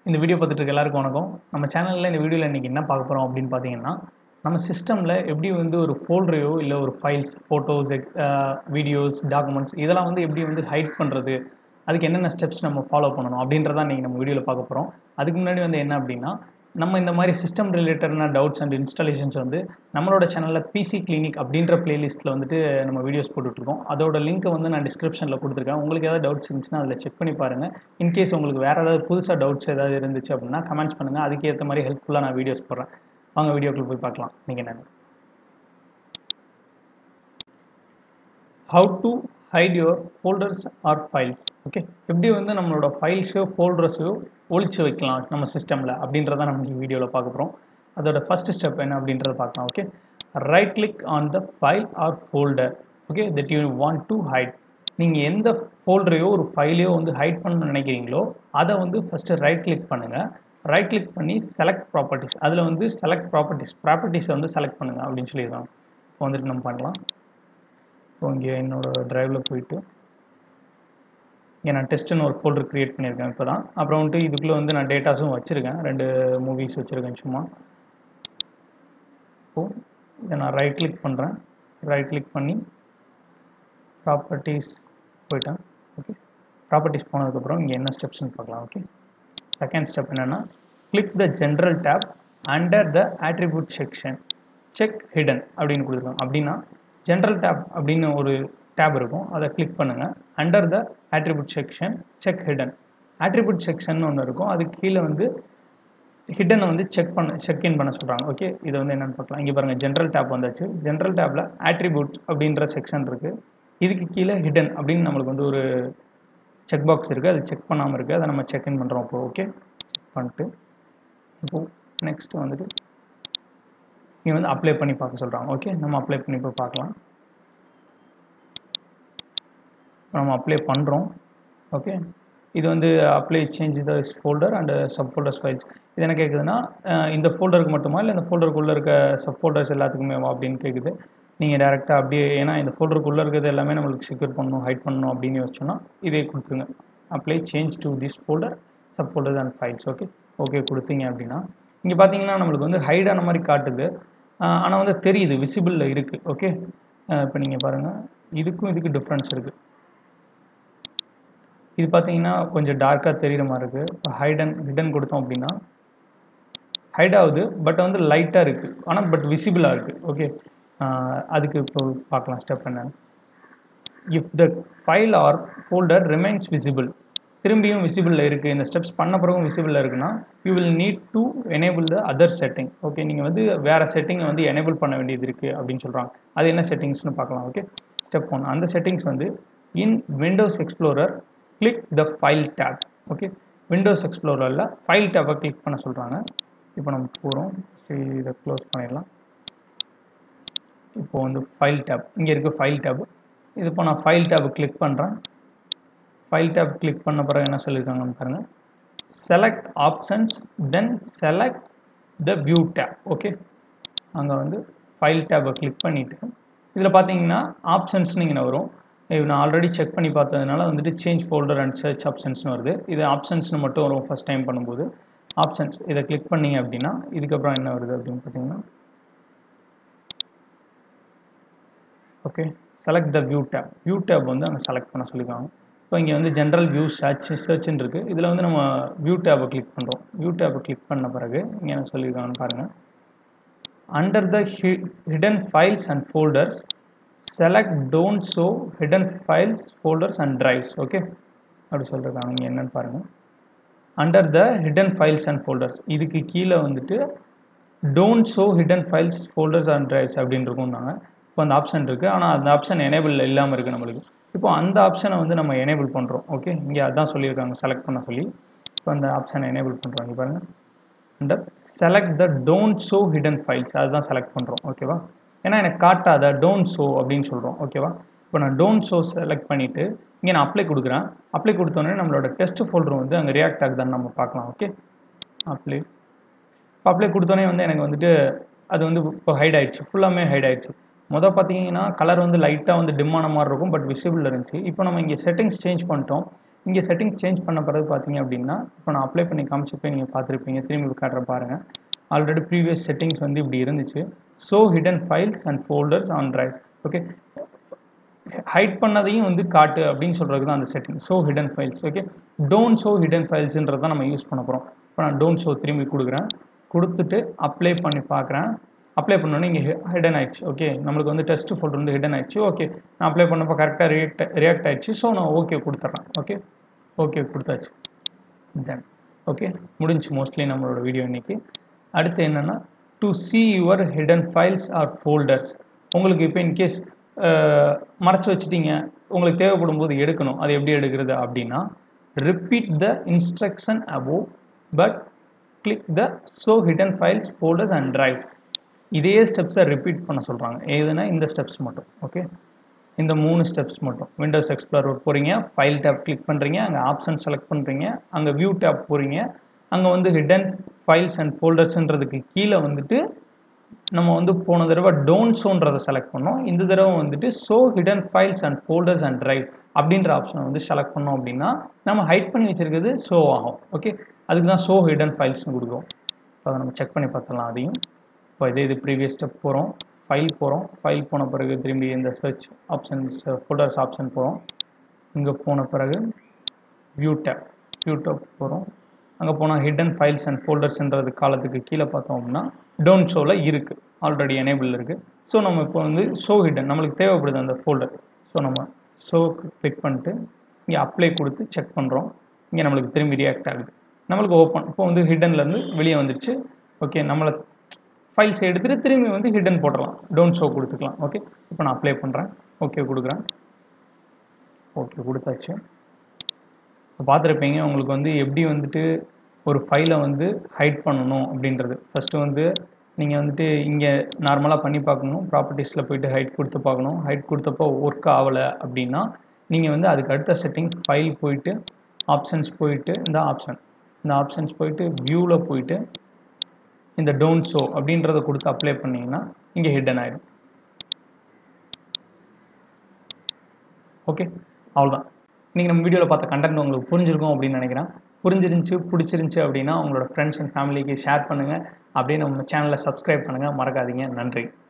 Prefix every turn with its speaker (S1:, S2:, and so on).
S1: இந்த வீடியோ பார்த்துட்டு இருக்க எல்லாருக்கும் வணக்கம் நம்ம சேனலில் இந்த வீடியோவில் இன்றைக்கி என்ன பார்க்க போகிறோம் அப்படின்னு பார்த்தீங்கன்னா நம்ம சிஸ்டமில் எப்படி வந்து ஒரு ஃபோல்டரையோ இல்லை ஒரு ஃபைல்ஸ் ஃபோட்டோஸ் வீடியோஸ் டாக்குமெண்ட்ஸ் இதெல்லாம் வந்து எப்படி வந்து ஹைட் பண்ணுறது அதுக்கு என்னென்ன ஸ்டெப்ஸ் நம்ம ஃபாலோ பண்ணணும் அப்படின்றதான் இன்றைக்கி நம்ம வீடியோவில் பார்க்க போகிறோம் அதுக்கு முன்னாடி வந்து என்ன அப்படின்னா நம்ம இந்த மாதிரி சிஸ்டம் ரிலேட்டடான டவுட்ஸ் அண்ட் இன்ஸ்டாலேஷன்ஸ் வந்து நம்மளோட சேனலில் பிசி கிளினிக் அப்படின்ற பிளேலிஸ்ட்டில் வந்துட்டு நம்ம வீடியோஸ் போட்டுட்ருக்கோம் அதோட லிங்க்கை வந்து நான் டிஸ்கிரிப்ஷனில் கொடுத்துருக்கேன் உங்களுக்கு ஏதாவது டவுட்ஸ் இருந்துச்சுன்னா அதில் செக் பண்ணி பாருங்கள் இன்கேஸ் உங்களுக்கு வேறு ஏதாவது புதுசாக டவுட்ஸ் ஏதாவது இருந்துச்சு அப்படின்னா கமெண்ட்ஸ் பண்ணுங்கள் அதுக்கேற்ற மாதிரி ஹெல்ப்ஃபுல்லாக நான் வீடியோஸ் போடுறேன் வாங்க வீடியோக்குள்ள போய் பார்க்கலாம் நீங்கள் என்ன how to hide your folders or files okay எப்படி வந்து நம்மளோட ஃபைல்ஸோ ஃபோல்டர்ஸோ ஒழிச்சு வைக்கலாம் நம்ம சிஸ்டமில் அப்படின்றத நம்ம இந்த வீடியோவில் பார்க்க போகிறோம் அதோட ஃபஸ்ட் ஸ்டெப் என்ன அப்படின்றத பார்க்கலாம் okay right click on the file or folder okay that you want to hide நீங்கள் எந்த ஃபோல்டரையோ ஒரு ஃபைலையோ வந்து ஹைட் பண்ண நினைக்கிறீங்களோ அதை வந்து ஃபஸ்ட்டு ரைட் கிளிக் பண்ணுங்கள் ரைட் கிளிக் பண்ணி செலக்ட் ப்ராப்பர்ட்டிஸ் அதில் வந்து செலக்ட் ப்ராப்பர்ட்டிஸ் ப்ராப்பர்ட்டிஸை வந்து செலக்ட் பண்ணுங்கள் அப்படின்னு சொல்லியிருக்காங்க இப்போ வந்துட்டு நம்ம பண்ணலாம் இப்போ இங்கே என்னோடய ட்ரைவில் போயிட்டு இங்கே நான் டெஸ்ட்டுன்னு ஒரு ஃபோல்டர் க்ரியேட் பண்ணியிருக்கேன் இப்போ தான் அப்புறம் வந்துட்டு இதுக்குள்ளே வந்து நான் டேட்டாஸும் வச்சுருக்கேன் ரெண்டு மூவிஸ் வச்சுருக்கேன் சும்மா இப்போது இதை நான் ரைட் கிளிக் பண்ணுறேன் ரைட் கிளிக் பண்ணி ப்ராப்பர்ட்டிஸ் போயிட்டேன் ஓகே ப்ராப்பர்ட்டிஸ் போனதுக்கப்புறம் இங்கே என்ன ஸ்டெப்ஸ்னு பார்க்கலாம் ஓகே செகண்ட் ஸ்டெப் என்னென்னா click the general tab under the attribute section check hidden அப்படின்னு கொடுத்துருக்கோம் அப்படின்னா ஜென்ரல் டேப் அப்படின்னு ஒரு டேப் இருக்கும் அதை கிளிக் பண்ணுங்கள் under the attribute section check hidden attribute section ஒன்று இருக்கும் அது கீழே வந்து ஹிடனை வந்து செக் பண்ண செக் இன் பண்ண சொல்கிறாங்க ஓகே இதை வந்து என்னென்னு பார்க்கலாம் இங்கே பாருங்கள் ஜென்ரல் டேப் வந்தாச்சு ஜென்ரல் டேப்பில் ஆட்ரிபியூட் அப்படின்ற செக்ஷன் இருக்குது இதுக்கு கீழே ஹிடன் அப்படின்னு நம்மளுக்கு வந்து ஒரு செக் பாக்ஸ் இருக்குது அது செக் பண்ணாமல் இருக்குது அதை நம்ம செக் இன் பண்ணுறோம் இப்போ ஓகே செக் பண்ணிட்டு இப்போது நெக்ஸ்ட் வந்துட்டு நீங்கள் வந்து அப்ளை பண்ணி பார்க்க சொல்கிறாங்க ஓகே நம்ம அப்ளை பண்ணி இப்போ பார்க்கலாம் நம்ம அப்ளை பண்ணுறோம் ஓகே இது வந்து apply change the folder and subfolders files இது என்ன கேட்குதுன்னா இந்த ஃபோல்டருக்கு மட்டுமா இல்லை இந்த ஃபோல்டருக்குள்ளே இருக்க சப் ஃபோல்டர்ஸ் எல்லாத்துக்குமே அப்படின்னு கேட்குது நீங்கள் டேரெக்டாக அப்படியே ஏன்னா இந்த ஃபோல்டருக்குள்ளே இருக்கிறது எல்லாமே நம்மளுக்கு செக்யூர் பண்ணணும் ஹைட் பண்ணணும் அப்படின்னு யோசிச்சோன்னா இதே கொடுத்துருங்க apply change to this folder subfolders and files okay okay கொடுத்தீங்க அப்படின்னா இங்கே பார்த்தீங்கன்னா நம்மளுக்கு வந்து ஹைடான மாதிரி காட்டுது ஆனால் வந்து தெரியுது விசிபிளில் இருக்குது ஓகே இப்போ நீங்கள் பாருங்கள் இதுக்கும் இதுக்கு டிஃப்ரென்ஸ் இருக்குது இது பார்த்தீங்கன்னா கொஞ்சம் டார்க்காக தெரிகிற மாதிரி இருக்குது இப்போ ஹைடன் ஹிடன் கொடுத்தோம் அப்படின்னா ஹைட் ஆகுது பட் வந்து லைட்டாக இருக்குது ஆனால் பட் விசிபிளாக இருக்குது ஓகே அதுக்கு இப்போ பார்க்கலாம் ஸ்டெப் என்னன்னு if the file or folder remains visible திரும்பியும் விசிபிளில் இருக்குது இந்த ஸ்டெப்ஸ் பண்ண பிறகும் விசிபிளில் இருக்குன்னா you will need to enable the other setting okay நீங்கள் வந்து வேறு செட்டிங்கை வந்து எனேபிள் பண்ண வேண்டியது இருக்குது அப்படின்னு சொல்கிறாங்க அது என்ன செட்டிங்ஸ்னு பார்க்கலாம் ஓகே ஸ்டெப் ஒன் அந்த செட்டிங்ஸ் வந்து in Windows explorer click the file tab okay Windows எக்ஸ்ப்ளோரரில் ஃபைல் டேப்பை கிளிக் பண்ண சொல்கிறாங்க இப்போ நம்ம போகிறோம் இதை க்ளோஸ் பண்ணிடலாம் இப்போது வந்து ஃபைல் டேப் இங்கே இருக்குது ஃபைல் டேப் இது இப்போ நான் ஃபைல் டேப் கிளிக் பண்ணுறேன் ஃபைல் டேப் கிளிக் பண்ண பிறகு என்ன சொல்லியிருக்காங்கன்னு பாருங்கள் select options then select the view tab okay அங்கே வந்து ஃபைல் டேப்பை கிளிக் பண்ணிவிட்டு இதில் பார்த்தீங்கன்னா ஆப்ஷன்ஸ் நீங்கள் வரும் நான் ஆல்ரெடி செக் பண்ணி பார்த்ததுனால வந்துட்டு சேஞ்ச் ஃபோல்டர் அண்ட் சர்ச் ஆப்ஷன்ஸ்னு வருது இது ஆப்ஷன்ஸ்னு மட்டும் வரும் ஃபஸ்ட் டைம் பண்ணும்போது ஆப்ஷன்ஸ் இதை கிளிக் பண்ணிங்க அப்படின்னா இதுக்கப்புறம் என்ன வருது அப்படின்னு பார்த்தீங்கன்னா okay select the view tab view tab வந்து அங்கே செலக்ட் பண்ண சொல்லியிருக்காங்க இப்போ இங்கே வந்து ஜென்ரல் வியூ சர்ச் சர்ச்னு இருக்குது இதில் வந்து நம்ம வியூ டேப்பை கிளிக் பண்ணுறோம் வியூ டேப்பை கிளிக் பண்ண பிறகு இங்கே என்ன சொல்லியிருக்காங்கன்னு பாருங்கள் under the hidden files and folders select don't show hidden files folders and drives okay அப்படி சொல்லியிருக்காங்க இங்கே என்னென்னு பாருங்கள் under the hidden files and folders இதுக்கு கீழே வந்துட்டு don't show hidden files folders and drives அப்படின்னு இருக்கும்னாங்க இப்போ அந்த ஆப்ஷன் இருக்குது ஆனால் அந்த ஆப்ஷன் எனேபிள் இல்லாமல் இருக்குது நம்மளுக்கு இப்போ அந்த ஆப்ஷனை வந்து நம்ம எனேபிள் பண்ணுறோம் ஓகே இங்கே அதான் சொல்லியிருக்காங்க செலக்ட் பண்ண சொல்லி இப்போ அந்த ஆப்ஷனை எனேபிள் பண்ணுறோம் இங்கே பாருங்கள் அந்த select the don't show hidden files அதுதான் செலக்ட் பண்ணுறோம் ஓகேவா ஏன்னா எனக்கு காட்டாத டோன்ட் ஷோ அப்படின்னு சொல்கிறோம் ஓகேவா இப்போ நான் டோன்ட் ஷோ செலக்ட் பண்ணிவிட்டு இங்கே நான் அப்ளை கொடுக்குறேன் அப்ளை கொடுத்தோன்னே நம்மளோட டெஸ்ட் ஃபோல்டர் வந்து அங்கே ரியாக்ட் ஆகுதான்னு நம்ம பார்க்கலாம் ஓகே அப்ளை இப்போ அப்ளை கொடுத்தோன்னே வந்து எனக்கு வந்துட்டு அது வந்து இப்போ ஹைட் ஆயிடுச்சு ஃபுல்லாமே ஹைட் ஆயிடுச்சு மொதல் பார்த்தீங்கன்னா கலர் வந்து லைட்டாக வந்து டிம்மான மாதிரி இருக்கும் பட் விசிபிள் இருந்துச்சு இப்போ நம்ம இங்கே செட்டிங்ஸ் சேஞ்ச் பண்ணிட்டோம் இங்கே செட்டிங்ஸ் சேஞ்ச் பண்ண பிறகு பார்த்தீங்க அப்படின்னா இப்போ நான் அப்ளை பண்ணி காமிச்சப்போ நீங்கள் பார்த்துருப்பீங்க திரும்பி காட்டுற பாருங்கள் ஆல்ரெடி ப்ரீவியஸ் செட்டிங்ஸ் வந்து இப்படி இருந்துச்சு show hidden files and folders on drive okay hide பண்ணதையும் வந்து காட்டு அப்படின்னு சொல்கிறது தான் அந்த setting show hidden files okay don't show hidden ஃபைல்ஸுன்றது தான் நம்ம யூஸ் பண்ண போகிறோம் இப்போ நான் டோன்ட் ஷோ திரும்பி கொடுக்குறேன் கொடுத்துட்டு அப்ளை பண்ணி பார்க்குறேன் அப்ளை பண்ணோன்னே இங்கே ஹிடன் ஆயிடுச்சு ஓகே நம்மளுக்கு வந்து டெஸ்ட் ஃபோல்டர் வந்து ஹிடன் ஆயிடுச்சு ஓகே நான் அப்ளை பண்ணப்போ கரெக்டாக ரியாக்ட் ரியாக்ட் ஆயிடுச்சு ஸோ நான் ஓகே கொடுத்துட்றேன் ஓகே ஓகே கொடுத்தாச்சு தென் ஓகே முடிஞ்சு மோஸ்ட்லி நம்மளோட வீடியோ இன்னைக்கு அடுத்து என்னென்னா to see your hidden files or folders உங்களுக்கு இப்போ இன்கேஸ் மறைச்சி வச்சுட்டீங்க உங்களுக்கு தேவைப்படும் போது எடுக்கணும் அது எப்படி எடுக்கிறது அப்படின்னா repeat the instruction above but click the show hidden files folders and drives இதே ஸ்டெப்ஸை ரிப்பீட் பண்ண சொல்கிறாங்க எதுனா இந்த ஸ்டெப்ஸ் மட்டும் ஓகே இந்த மூணு ஸ்டெப்ஸ் மட்டும் விண்டோஸ் எக்ஸ்ப்ளோரர் போகிறீங்க ஃபைல் டேப் கிளிக் பண்ணுறீங்க அங்கே ஆப்ஷன் செலக்ட் பண்ணுறீங்க அங்கே வியூ டேப் போகிறீங்க அங்கே வந்து ஹிடன் ஃபைல்ஸ் அண்ட் ஃபோல்டர்ஸ்ன்றதுக்கு கீழே வந்துட்டு நம்ம வந்து போன தடவை டோன்ட் ஷோன்றதை செலக்ட் பண்ணோம் இந்த தடவை வந்துட்டு show hidden files and folders and drives அப்படின்ற ஆப்ஷனை வந்து செலக்ட் பண்ணோம் அப்படின்னா நம்ம ஹைட் பண்ணி வச்சிருக்கிறது ஷோ ஆகும் ஓகே அதுக்கு தான் ஷோ ஹிடன் ஃபைல்ஸ்னு கொடுக்கும் அதை நம்ம செக் பண்ணி பார்த்துடலாம் அதையும் இப்போ இதே இது ப்ரீவியஸ் ஸ்டெப் போகிறோம் ஃபைல் போகிறோம் ஃபைல் போன பிறகு திரும்பி இந்த சர்ச் ஆப்ஷன்ஸ் ஃபோல்டர்ஸ் ஆப்ஷன் போகிறோம் இங்கே போன பிறகு வியூ டேப் வியூ டேப் போகிறோம் அங்கே போனால் ஹிடன் ஃபைல்ஸ் அண்ட் ஃபோல்டர்ஸ்ன்றது காலத்துக்கு கீழே பார்த்தோம் அப்படின்னா டோன்ட் ஷோவில் இருக்குது ஆல்ரெடி எனேபிள் இருக்குது ஸோ நம்ம இப்போ வந்து ஷோ ஹிடன் நம்மளுக்கு தேவைப்படுது அந்த ஃபோல்டர் ஸோ நம்ம ஷோ கிளிக் பண்ணிட்டு இங்கே அப்ளை கொடுத்து செக் பண்ணுறோம் இங்கே நம்மளுக்கு திரும்பி ரியாக்ட் ஆகுது நம்மளுக்கு ஓப்பன் இப்போ வந்து ஹிடன்லேருந்து வெளியே வந்துடுச்சு ஓகே நம்மளை ஃபைல்ஸ் எடுத்துகிட்டு திரும்பி வந்து ஹிடன் போட்டுடலாம் டோன்ட் ஷோ கொடுத்துக்கலாம் ஓகே இப்போ நான் அப்ளை பண்ணுறேன் ஓகே கொடுக்குறேன் ஓகே கொடுத்தாச்சு இப்போ பார்த்துருப்பீங்க உங்களுக்கு வந்து எப்படி வந்துட்டு ஒரு ஃபைலை வந்து ஹைட் பண்ணணும் அப்படின்றது ஃபஸ்ட்டு வந்து நீங்கள் வந்துட்டு இங்கே நார்மலாக பண்ணி பார்க்கணும் ப்ராப்பர்ட்டிஸில் போயிட்டு ஹைட் கொடுத்து பார்க்கணும் ஹைட் கொடுத்தப்போ ஒர்க் ஆகலை அப்படின்னா நீங்கள் வந்து அதுக்கு அடுத்த செட்டிங் ஃபைல் போயிட்டு ஆப்ஷன்ஸ் போயிட்டு இந்த ஆப்ஷன் இந்த ஆப்ஷன்ஸ் போயிட்டு வியூவில் போயிட்டு இந்த டோன்ட் ஷோ அப்படின்றத கொடுத்து அப்ளை பண்ணிங்கன்னா இங்கே ஹிடன் ஆகிடும் ஓகே அவ்வளோதான் இன்றைக்கி நம்ம வீடியோவில் பார்த்த கண்டென்ட் உங்களுக்கு புரிஞ்சிருக்கும் அப்படின்னு நினைக்கிறேன் புரிஞ்சிருந்துச்சு பிடிச்சிருந்துச்சி அப்படின்னா உங்களோட ஃப்ரெண்ட்ஸ் அண்ட் ஃபேமிலிக்கு ஷேர் பண்ணுங்கள் அப்படியே நம்ம சேனலை சப்ஸ்கிரைப் பண்ணுங்கள் மறக்காதீங்க நன்றி